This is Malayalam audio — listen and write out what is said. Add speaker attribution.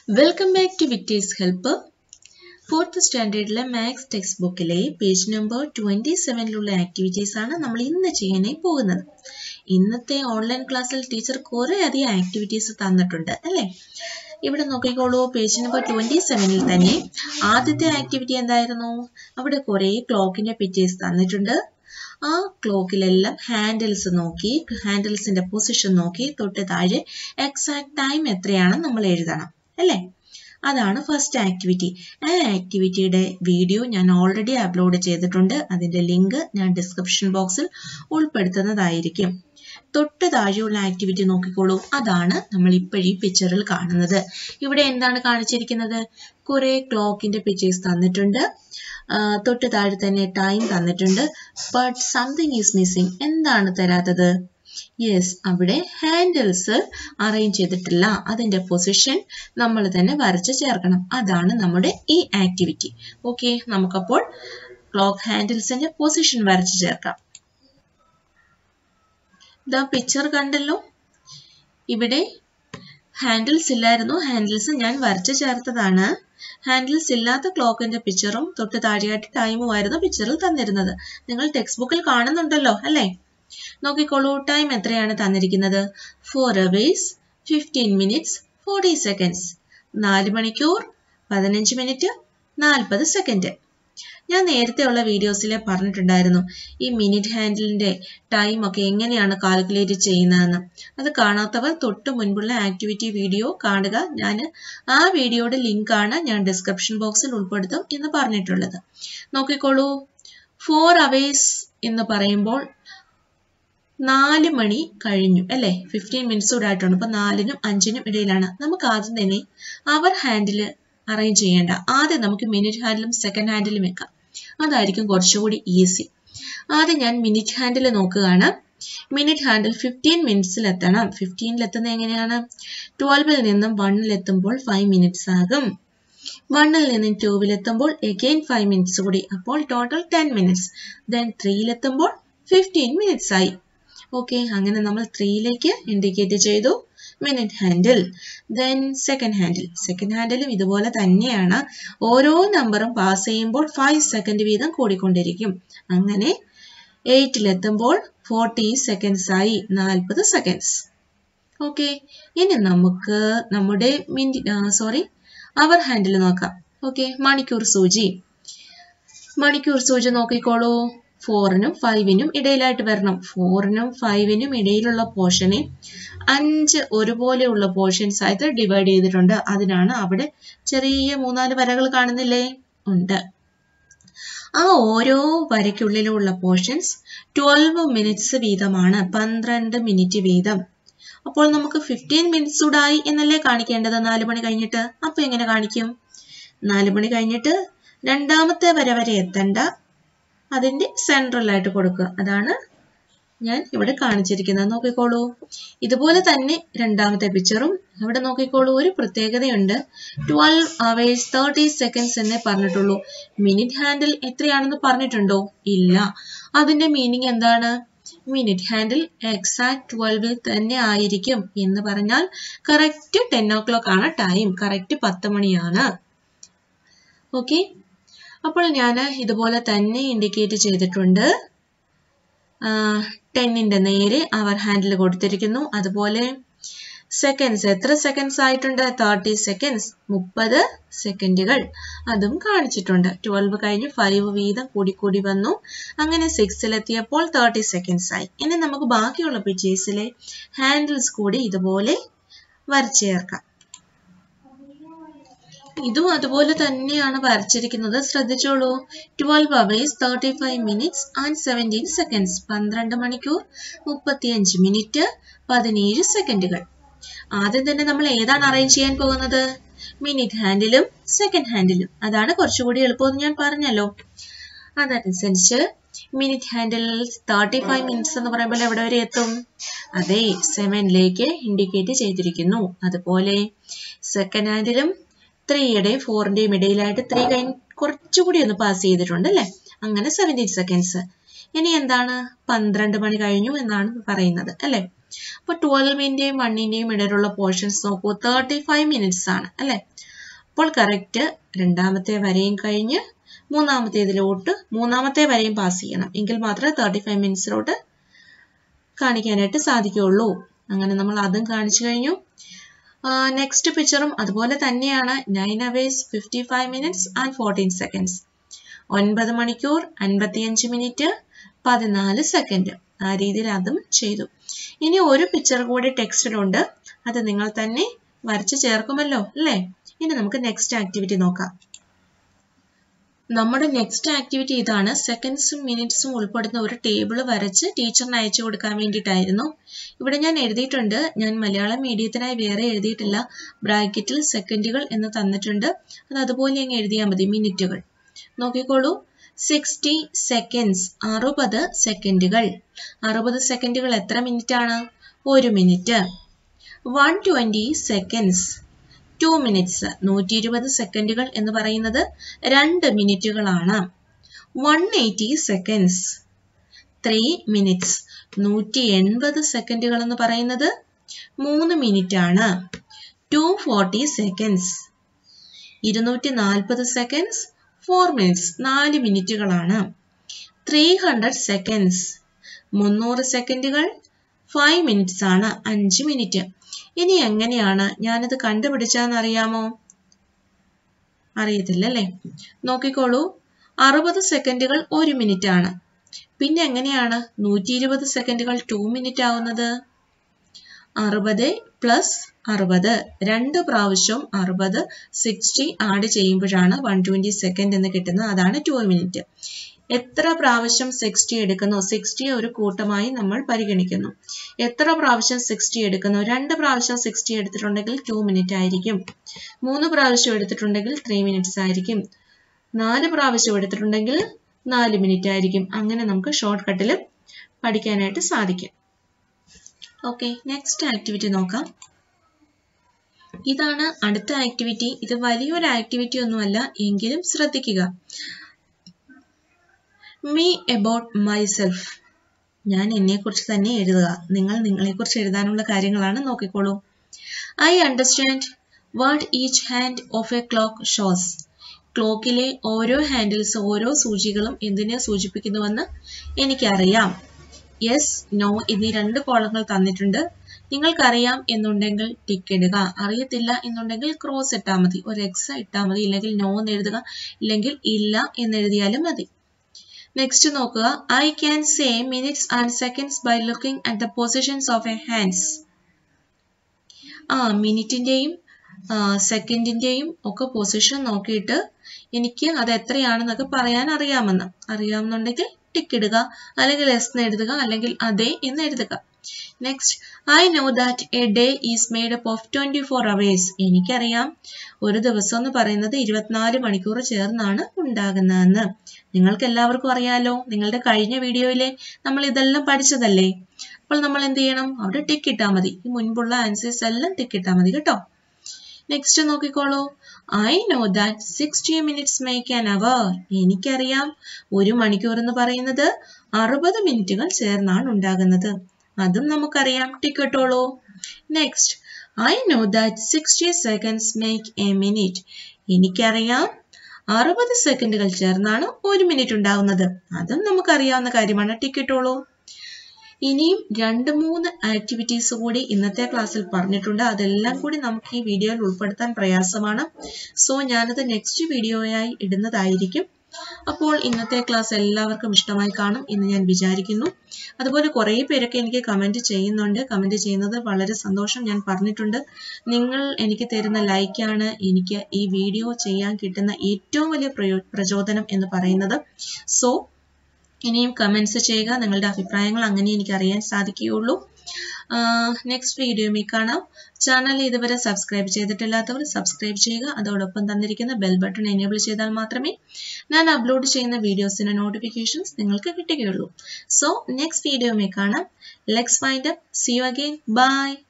Speaker 1: welcome back to Victers help fourth സ്റ്റാൻഡേർഡിലെ മാത്സ് ടെക്സ്റ്റ് ബുക്കിലെ പേജ് നമ്പർ ട്വൻറ്റി സെവനിലുള്ള ആക്ടിവിറ്റീസ് ആണ് നമ്മൾ ഇന്ന് ചെയ്യാനായി പോകുന്നത് ഇന്നത്തെ ഓൺലൈൻ ക്ലാസ്സിൽ ടീച്ചർ കുറേ അധികം ആക്ടിവിറ്റീസ് തന്നിട്ടുണ്ട് അല്ലേ ഇവിടെ നോക്കിക്കോളൂ പേജ് നമ്പർ ട്വൻറ്റി സെവനിൽ തന്നെ ആദ്യത്തെ ആക്ടിവിറ്റി എന്തായിരുന്നു അവിടെ കുറേ ക്ലോക്കിന്റെ പിക്ചേഴ്സ് തന്നിട്ടുണ്ട് ആ ക്ലോക്കിലെല്ലാം ഹാൻഡിൽസ് നോക്കി ഹാൻഡിൽസിന്റെ പൊസിഷൻ നോക്കി തൊട്ട് താഴെ എക്സാക്ട് ടൈം എത്രയാണെന്ന് നമ്മൾ എഴുതണം അല്ലേ അതാണ് ഫസ്റ്റ് ആക്ടിവിറ്റി ആ ആക്ടിവിറ്റിയുടെ വീഡിയോ ഞാൻ ഓൾറെഡി അപ്ലോഡ് ചെയ്തിട്ടുണ്ട് അതിന്റെ ലിങ്ക് ഞാൻ ഡിസ്ക്രിപ്ഷൻ ബോക്സിൽ ഉൾപ്പെടുത്തുന്നതായിരിക്കും തൊട്ട് താഴെയുള്ള ആക്ടിവിറ്റി നോക്കിക്കോളൂ അതാണ് നമ്മൾ ഇപ്പോഴീ പിക്ചറിൽ കാണുന്നത് ഇവിടെ എന്താണ് കാണിച്ചിരിക്കുന്നത് കുറെ ക്ലോക്കിന്റെ പിക്ചേഴ്സ് തന്നിട്ടുണ്ട് തൊട്ട് താഴെ തന്നെ ടൈം തന്നിട്ടുണ്ട് ബട്ട് സംതിങ് ഈസ് മിസ്സിംഗ് എന്താണ് തരാത്തത് യെസ് അവിടെ ഹാൻഡിൽസ് അറേഞ്ച് ചെയ്തിട്ടില്ല അതിന്റെ പൊസിഷൻ നമ്മൾ തന്നെ വരച്ച് ചേർക്കണം അതാണ് നമ്മുടെ ഈ ആക്ടിവിറ്റി ഓക്കെ നമുക്കപ്പോൾ ക്ലോക്ക് ഹാൻഡിൽസിന്റെ പൊസിഷൻ വരച്ച് ചേർക്കാം ഇതാ പിക്ചർ കണ്ടല്ലോ ഇവിടെ ഹാൻഡിൽസ് ഇല്ലായിരുന്നു ഹാൻഡിൽസ് ഞാൻ വരച്ചു ചേർത്തതാണ് ഹാൻഡിൽസ് ഇല്ലാത്ത ക്ലോക്കിന്റെ പിക്ചറും തൊട്ട് താഴെയായിട്ട് ടൈമും ആയിരുന്നു പിക്ചറിൽ തന്നിരുന്നത് നിങ്ങൾ ടെക്സ്റ്റ് ബുക്കിൽ കാണുന്നുണ്ടല്ലോ അല്ലേ നോക്കിക്കോളൂ ടൈം എത്രയാണ് തന്നിരിക്കുന്നത് four hours fifteen minutes forty seconds നാല് മണിക്കൂർ പതിനഞ്ച് മിനിറ്റ് നാൽപ്പത് സെക്കൻഡ് ഞാൻ നേരത്തെയുള്ള വീഡിയോസിൽ പറഞ്ഞിട്ടുണ്ടായിരുന്നു ഈ മിനിറ്റ് ഹാൻഡിലിന്റെ ടൈം ഒക്കെ എങ്ങനെയാണ് കാൽക്കുലേറ്റ് ചെയ്യുന്നതെന്ന് അത് കാണാത്തവർ തൊട്ട് മുൻപുള്ള ആക്ടിവിറ്റി വീഡിയോ കാണുക ഞാൻ ആ വീഡിയോയുടെ ലിങ്ക് ആണ് ഞാൻ ഡിസ്ക്രിപ്ഷൻ ബോക്സിൽ ഉൾപ്പെടുത്തും എന്ന് പറഞ്ഞിട്ടുള്ളത് നോക്കിക്കോളൂ ഫോർ അവേഴ്സ് എന്ന് പറയുമ്പോൾ നാല് മണി കഴിഞ്ഞു അല്ലേ ഫിഫ്റ്റീൻ മിനിറ്റ്സ് കൂടെ ആയിട്ടുണ്ട് അപ്പൊ നാലിനും അഞ്ചിനും ഇടയിലാണ് നമുക്ക് ആദ്യം തന്നെ അവർ ഹാൻഡിൽ അറേഞ്ച് ചെയ്യേണ്ട ആദ്യം നമുക്ക് മിനിറ്റ് ഹാൻഡിലും സെക്കൻഡ് ഹാൻഡിലും വെക്കാം അതായിരിക്കും കുറച്ചുകൂടി ഈസി ആദ്യം ഞാൻ മിനിറ്റ് ഹാൻഡിൽ നോക്കുകയാണ് മിനിറ്റ് ഹാൻഡിൽ ഫിഫ്റ്റീൻ മിനിറ്റ്സിൽ എത്തണം ഫിഫ്റ്റീനിൽ എത്തുന്നത് എങ്ങനെയാണ് ട്വൽവിൽ നിന്നും വണ്ണിൽ എത്തുമ്പോൾ ഫൈവ് മിനിറ്റ്സ് ആകും വണ്ണിൽ നിന്നും ടൂവിൽ എത്തുമ്പോൾ എഗെയിൻ ഫൈവ് മിനിറ്റ്സ് കൂടി അപ്പോൾ ടോട്ടൽ ടെൻ മിനിറ്റ്സ് ദെൻ ത്രീയിൽ എത്തുമ്പോൾ ഫിഫ്റ്റീൻ മിനിറ്റ്സ് ആയി ഓക്കെ അങ്ങനെ നമ്മൾ ത്രീയിലേക്ക് ഇൻഡിക്കേറ്റ് ചെയ്തു minute handle then second handle second ഹാൻഡിലും ഇതുപോലെ തന്നെയാണ് ഓരോ നമ്പറും പാസ് ചെയ്യുമ്പോൾ ഫൈവ് സെക്കൻഡ് വീതം കൂടിക്കൊണ്ടിരിക്കും അങ്ങനെ എയ്റ്റിലെത്തുമ്പോൾ ഫോർട്ടി സെക്കൻഡ്സ് ആയി നാൽപ്പത് സെക്കൻഡ്സ് ഓക്കെ ഇനി നമുക്ക് നമ്മുടെ മിനി സോറി അവർ ഹാൻഡിൽ നോക്കാം ഓക്കെ മണിക്കൂർ സൂചി മണിക്കൂർ സൂചി നോക്കിക്കോളൂ ഫോറിനും ഫൈവിനും ഇടയിലായിട്ട് വരണം ഫോറിനും ഫൈവിനും ഇടയിലുള്ള പോർഷനെ അഞ്ച് ഒരുപോലെയുള്ള പോർഷൻസ് ആയിട്ട് ഡിവൈഡ് ചെയ്തിട്ടുണ്ട് അതിനാണ് അവിടെ ചെറിയ മൂന്നാല് വരകൾ കാണുന്നില്ലേ ഉണ്ട് ആ ഓരോ വരയ്ക്കുള്ളിലുള്ള പോർഷൻസ് ട്വൽവ് മിനിറ്റ്സ് വീതമാണ് പന്ത്രണ്ട് മിനിറ്റ് വീതം അപ്പോൾ നമുക്ക് ഫിഫ്റ്റീൻ മിനിറ്റ്സ് കൂടായി എന്നല്ലേ കാണിക്കേണ്ടത് നാല് മണി കഴിഞ്ഞിട്ട് അപ്പൊ എങ്ങനെ കാണിക്കും നാല് മണി കഴിഞ്ഞിട്ട് രണ്ടാമത്തെ വര വരെ എത്തണ്ട അതിന്റെ സെൻട്രലായിട്ട് കൊടുക്കുക അതാണ് ഞാൻ ഇവിടെ കാണിച്ചിരിക്കുന്നത് നോക്കിക്കോളൂ ഇതുപോലെ തന്നെ രണ്ടാമത്തെ പിക്ചറും ഇവിടെ നോക്കിക്കോളൂ ഒരു പ്രത്യേകതയുണ്ട് ട്വൽവ് അവേഴ്സ് തേർട്ടി സെക്കൻഡ്സ് എന്നേ പറഞ്ഞിട്ടുള്ളൂ മിനിറ്റ് ഹാൻഡിൽ എത്രയാണെന്ന് പറഞ്ഞിട്ടുണ്ടോ ഇല്ല അതിന്റെ മീനിങ് എന്താണ് മിനിറ്റ് ഹാൻഡിൽ എക്സാക്ട് ട്വൽവിൽ തന്നെ ആയിരിക്കും എന്ന് പറഞ്ഞാൽ കറക്റ്റ് ടെൻ ഓ ക്ലോക്ക് ആണ് ടൈം കറക്റ്റ് പത്ത് മണിയാണ് ഓക്കെ അപ്പോൾ ഞാൻ ഇതുപോലെ തന്നെ ഇൻഡിക്കേറ്റ് ചെയ്തിട്ടുണ്ട് ടെന്നിന്റെ നേരെ അവർ ഹാൻഡിൽ കൊടുത്തിരിക്കുന്നു അതുപോലെ സെക്കൻഡ്സ് എത്ര സെക്കൻഡ്സ് ആയിട്ടുണ്ട് തേർട്ടി സെക്കൻഡ്സ് മുപ്പത് സെക്കൻഡുകൾ അതും കാണിച്ചിട്ടുണ്ട് ട്വൽവ് കഴിഞ്ഞ് ഫൈവ് വീതം കൂടി കൂടി വന്നു അങ്ങനെ സിക്സിലെത്തിയപ്പോൾ തേർട്ടി സെക്കൻഡ്സ് ആയി ഇനി നമുക്ക് ബാക്കിയുള്ള പിക്ചേഴ്സിലെ ഹാൻഡിൽസ് കൂടി ഇതുപോലെ വരച്ചു ചേർക്കാം ഇതും അതുപോലെ തന്നെയാണ് വരച്ചിരിക്കുന്നത് ശ്രദ്ധിച്ചോളൂ twelve hours thirty five minutes and seventeen seconds പന്ത്രണ്ട് മണിക്കൂർ മുപ്പത്തിയഞ്ച് മിനിറ്റ് പതിനേഴ് സെക്കൻഡുകൾ ആദ്യം തന്നെ നമ്മൾ ഏതാണ് അറേഞ്ച് ചെയ്യാൻ പോകുന്നത് മിനിറ്റ് ഹാൻഡിലും സെക്കൻഡ് ഹാൻഡിലും അതാണ് കുറച്ചുകൂടി എളുപ്പമെന്ന് ഞാൻ പറഞ്ഞല്ലോ അതനുസരിച്ച് minute handle thirty five minutes എന്ന് പറയുമ്പോൾ എവിടെ വരെ എത്തും അതെ സെവനിലേക്ക് ഇൻഡിക്കേറ്റ് ചെയ്തിരിക്കുന്നു അതുപോലെ സെക്കൻഡ് ഹാൻഡിലും ത്രീയുടെയും ഫോറിന്റെയും ഇടയിലായിട്ട് ത്രീ കഴിഞ്ഞ് കുറച്ചുകൂടി ഒന്ന് പാസ് ചെയ്തിട്ടുണ്ട് അല്ലേ അങ്ങനെ സെവൻറ്റീൻ സെക്കൻഡ്സ് ഇനി എന്താണ് പന്ത്രണ്ട് മണി കഴിഞ്ഞു എന്നാണ് പറയുന്നത് അല്ലേ അപ്പോൾ ട്വൽവിൻ്റെയും വണ്ണിൻ്റെയും ഇടയിലുള്ള പോർഷൻസ് നോക്കൂ തേർട്ടി ഫൈവ് മിനിറ്റ്സ് ആണ് അല്ലേ അപ്പോൾ കറക്റ്റ് രണ്ടാമത്തെ വരെയും കഴിഞ്ഞ് മൂന്നാമത്തേതിലോട്ട് മൂന്നാമത്തെ വരെയും പാസ് ചെയ്യണം എങ്കിൽ മാത്രമേ തേർട്ടി ഫൈവ് മിനിറ്റ്സിലോട്ട് കാണിക്കാനായിട്ട് സാധിക്കുകയുള്ളൂ അങ്ങനെ നമ്മൾ അതും കാണിച്ചു കഴിഞ്ഞു നെക്സ്റ്റ് പിക്ചറും അതുപോലെ തന്നെയാണ് nine hours fifty five minutes and fourteen seconds ഒൻപത് മണിക്കൂർ അൻപത്തിയഞ്ച് മിനിറ്റ് പതിനാല് സെക്കൻഡ് ആ രീതിയിൽ അതും ചെയ്തു ഇനി ഒരു പിക്ചർ കൂടി ടെക്സ്റ്റിലുണ്ട് അത് നിങ്ങൾ തന്നെ വരച്ച് ചേർക്കുമല്ലോ അല്ലേ ഇനി നമുക്ക് നെക്സ്റ്റ് ആക്ടിവിറ്റി നോക്കാം നമ്മുടെ നെക്സ്റ്റ് ആക്ടിവിറ്റി ഇതാണ് സെക്കൻഡ്സും മിനിറ്റ്സും ഉൾപ്പെടുന്ന ഒരു ടേബിൾ വരച്ച് ടീച്ചറിന് അയച്ചു കൊടുക്കാൻ വേണ്ടിയിട്ടായിരുന്നു ഇവിടെ ഞാൻ എഴുതിയിട്ടുണ്ട് ഞാൻ മലയാളം മീഡിയത്തിനായി വേറെ എഴുതിയിട്ടില്ല ബ്രാക്കറ്റിൽ സെക്കൻഡുകൾ എന്ന് തന്നിട്ടുണ്ട് അത് അതുപോലെ അങ്ങ് എഴുതിയാൽ മതി മിനിറ്റുകൾ നോക്കിക്കോളൂ സിക്സ്റ്റി സെക്കൻഡ്സ് അറുപത് സെക്കൻഡുകൾ അറുപത് സെക്കൻഡുകൾ എത്ര മിനിറ്റ് ആണ് ഒരു minute one twenty seconds two minutes നൂറ്റി ഇരുപത് സെക്കൻഡുകൾ എന്ന് പറയുന്നത് രണ്ട് മിനിറ്റുകളാണ് one eighty seconds three minutes നൂറ്റി എൺപത് സെക്കൻഡുകൾ എന്ന് പറയുന്നത് മൂന്ന് മിനിറ്റ് ആണ് ടു ഫോർട്ടി സെക്കൻഡ്സ് ഇരുന്നൂറ്റി നാൽപ്പത് സെക്കൻഡ്സ് ഫോർ മിനിറ്റ്സ് നാല് മിനിറ്റുകളാണ് ത്രീ ഹൺഡ്രഡ് സെക്കൻഡ്സ് മുന്നൂറ് സെക്കൻഡുകൾ ഫൈവ് മിനിറ്റ്സ് ആണ് അഞ്ച് മിനിറ്റ് ഇനി എങ്ങനെയാണ് ഞാനിത് കണ്ടുപിടിച്ചതെന്ന് അറിയാമോ അറിയത്തില്ല അല്ലേ നോക്കിക്കോളൂ അറുപത് സെക്കൻഡുകൾ ഒരു മിനിറ്റ് ആണ് പിന്നെ എങ്ങനെയാണ് നൂറ്റി ഇരുപത് സെക്കൻഡുകൾ ടു മിനിറ്റ് ആവുന്നത് അറുപത് പ്ലസ് അറുപത് രണ്ട് പ്രാവശ്യവും അറുപത് സിക്സ്റ്റി ആഡ് ചെയ്യുമ്പോഴാണ് വൺ ട്വന്റി സെക്കൻഡ് എന്ന് കിട്ടുന്നത് അതാണ് ടു മിനിറ്റ് എത്ര പ്രാവശ്യം സിക്സ്റ്റി എടുക്കുന്നു സിക്സ്റ്റി ഒരു കൂട്ടമായി നമ്മൾ പരിഗണിക്കുന്നു എത്ര പ്രാവശ്യം സിക്സ്റ്റി എടുക്കുന്നു രണ്ട് പ്രാവശ്യം സിക്സ്റ്റി എടുത്തിട്ടുണ്ടെങ്കിൽ ടു മിനിറ്റ് ആയിരിക്കും മൂന്ന് പ്രാവശ്യം എടുത്തിട്ടുണ്ടെങ്കിൽ ത്രീ മിനിറ്റ്സ് ആയിരിക്കും നാല് പ്രാവശ്യം എടുത്തിട്ടുണ്ടെങ്കിൽ നാല് മിനിറ്റ് ആയിരിക്കും അങ്ങനെ നമുക്ക് ഷോർട്ട് കട്ടിൽ പഠിക്കാനായിട്ട് സാധിക്കും ഓക്കെ നെക്സ്റ്റ് ആക്ടിവിറ്റി നോക്കാം ഇതാണ് അടുത്ത ആക്ടിവിറ്റി ഇത് വലിയൊരു ആക്ടിവിറ്റി ഒന്നുമല്ല എങ്കിലും ശ്രദ്ധിക്കുക മീ അബൌട്ട് മൈസെൽഫ് ഞാൻ എന്നെക്കുറിച്ച് തന്നെ എഴുതുക നിങ്ങൾ നിങ്ങളെക്കുറിച്ച് എഴുതാനുള്ള കാര്യങ്ങളാണ് നോക്കിക്കോളൂ I understand what each hand of a clock shows ക്ലോക്കിലെ ഓരോ ഹാൻഡിൽസ് ഓരോ സൂചികളും എന്തിനെ സൂചിപ്പിക്കുന്നുവെന്ന് എനിക്കറിയാം യെസ് നോ എന്നീ രണ്ട് കോളങ്ങൾ തന്നിട്ടുണ്ട് നിങ്ങൾക്കറിയാം എന്നുണ്ടെങ്കിൽ ടിക്ക് ഇടുക അറിയത്തില്ല എന്നുണ്ടെങ്കിൽ ക്രോസ് ഇട്ടാൽ മതി ഒരു എക്സ് ഇട്ടാൽ മതി ഇല്ലെങ്കിൽ നോ എന്ന് എഴുതുക ഇല്ലെങ്കിൽ ഇല്ല എന്ന് എഴുതിയാലും മതി നെക്സ്റ്റ് നോക്കുക I can say minutes and seconds by looking at the positions of a hands ആ മിനിറ്റിന്റെയും സെക്കൻഡിന്റെയും ഒക്കെ പൊസിഷൻ നോക്കിയിട്ട് എനിക്ക് അത് എത്രയാണെന്നൊക്കെ പറയാൻ അറിയാമെന്ന് അറിയാമെന്നുണ്ടെങ്കിൽ ടിക്ക് ഇടുക അല്ലെങ്കിൽ എസ് എന്ന് എഴുതുക അല്ലെങ്കിൽ അതെ എന്ന് എഴുതുക next I know that a day is made up of twenty four hours എനിക്കറിയാം ഒരു ദിവസം എന്ന് പറയുന്നത് ഇരുപത്തിനാല് മണിക്കൂർ ചേർന്നാണ് ഉണ്ടാകുന്നതെന്ന് നിങ്ങൾക്ക് എല്ലാവർക്കും അറിയാലോ നിങ്ങളുടെ കഴിഞ്ഞ വീഡിയോയിലെ നമ്മൾ ഇതെല്ലാം പഠിച്ചതല്ലേ അപ്പോൾ നമ്മൾ എന്ത് ചെയ്യണം അവിടെ ടിക്ക് ഇട്ടാൽ മതി ഈ മുൻപുള്ള ആൻസേഴ്സ് എല്ലാം ടിക്ക് ഇട്ടാൽ മതി കേട്ടോ നെക്സ്റ്റ് നോക്കിക്കോളൂ I know that sixty minutes make an hour എനിക്കറിയാം ഒരു മണിക്കൂർ എന്ന് പറയുന്നത് അറുപത് മിനിറ്റുകൾ ചേർന്നാണ് ഉണ്ടാകുന്നത് അതും നമുക്കറിയാം ടിക്ക് ഇട്ടോളൂ next I know that sixty seconds make a minute എനിക്കറിയാം അറുപത് സെക്കൻഡുകൾ ചേർന്നാണ് ഒരു മിനിറ്റ് ഉണ്ടാകുന്നത് അതും നമുക്കറിയാവുന്ന കാര്യമാണ് ടിക്ക് ഇട്ടോളൂ ഇനിയും രണ്ട് മൂന്ന് ആക്ടിവിറ്റീസ് കൂടി ഇന്നത്തെ ക്ലാസ്സിൽ പറഞ്ഞിട്ടുണ്ട് അതെല്ലാം കൂടി നമുക്ക് ഈ വീഡിയോയിൽ ഉൾപ്പെടുത്താൻ പ്രയാസമാണ് സോ ഞാനത് നെക്സ്റ്റ് വീഡിയോയായി ഇടുന്നതായിരിക്കും അപ്പോൾ ഇന്നത്തെ ക്ലാസ് എല്ലാവർക്കും ഇഷ്ടമായി കാണും എന്ന് ഞാൻ വിചാരിക്കുന്നു അതുപോലെ കുറേ പേരൊക്കെ എനിക്ക് കമൻറ്റ് ചെയ്യുന്നുണ്ട് കമൻറ്റ് ചെയ്യുന്നത് വളരെ സന്തോഷം ഞാൻ പറഞ്ഞിട്ടുണ്ട് നിങ്ങൾ എനിക്ക് തരുന്ന ലൈക്കാണ് എനിക്ക് ഈ വീഡിയോ ചെയ്യാൻ കിട്ടുന്ന ഏറ്റവും വലിയ പ്രചോദനം എന്ന് പറയുന്നത് സോ ഇനിയും കമൻസ് ചെയ്യുക നിങ്ങളുടെ അഭിപ്രായങ്ങൾ അങ്ങനെ എനിക്ക് അറിയാൻ സാധിക്കുകയുള്ളൂ നെക്സ്റ്റ് വീഡിയോയിൽ കാണാം ചാനൽ ഇതുവരെ സബ്സ്ക്രൈബ് ചെയ്തിട്ടില്ലാത്തവർ സബ്സ്ക്രൈബ് ചെയ്യുക അതോടൊപ്പം തന്നിരിക്കുന്ന ബെൽ ബട്ടൺ എനേബിൾ ചെയ്താൽ മാത്രമേ ഞാൻ അപ്ലോഡ് ചെയ്യുന്ന വീഡിയോസിന്റെ നോട്ടിഫിക്കേഷൻസ് നിങ്ങൾക്ക് കിട്ടുകയുള്ളൂ സോ നെക്സ്റ്റ് വീഡിയോയിൽ കാണാം let's find up see you again by